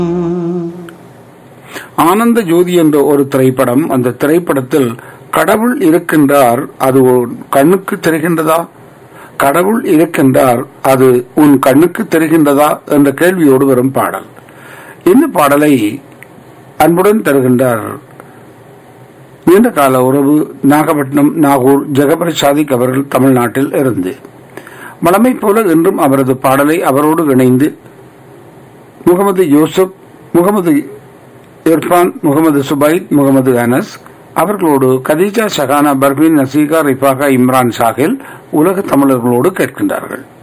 ஆனந்த ஜோதி என்ற ஒரு திரைப்படம் அந்த திரைப்படத்தில் கடவுள் இருக்கின்றார் அது உன் கண்ணுக்கு தெரிகின்றதா கடவுள் இருக்கின்றார் அது உன் கண்ணுக்கு தெரிகின்றதா என்ற கேள்வியோடு வரும் பாடல் இந்த பாடலை அன்புடன் தருகின்றார் நீண்ட கால உறவு நாகப்பட்டினம் நாகூர் ஜெகபர் சாதிக் அவர்கள் தமிழ்நாட்டில் இருந்து வளமை போல இன்றும் அவரது பாடலை அவரோடு இணைந்து முகமது யூசுப் முகமது இர்ஃபான் முகமது சுபைத் முகமது அனஸ் அவர்களோடு கதீஜா ஷகானா பர்வீன் நசீகா ரிஃபாகா இம்ரான் சாஹில் உலக தமிழர்களோடு கேட்கின்றார்கள்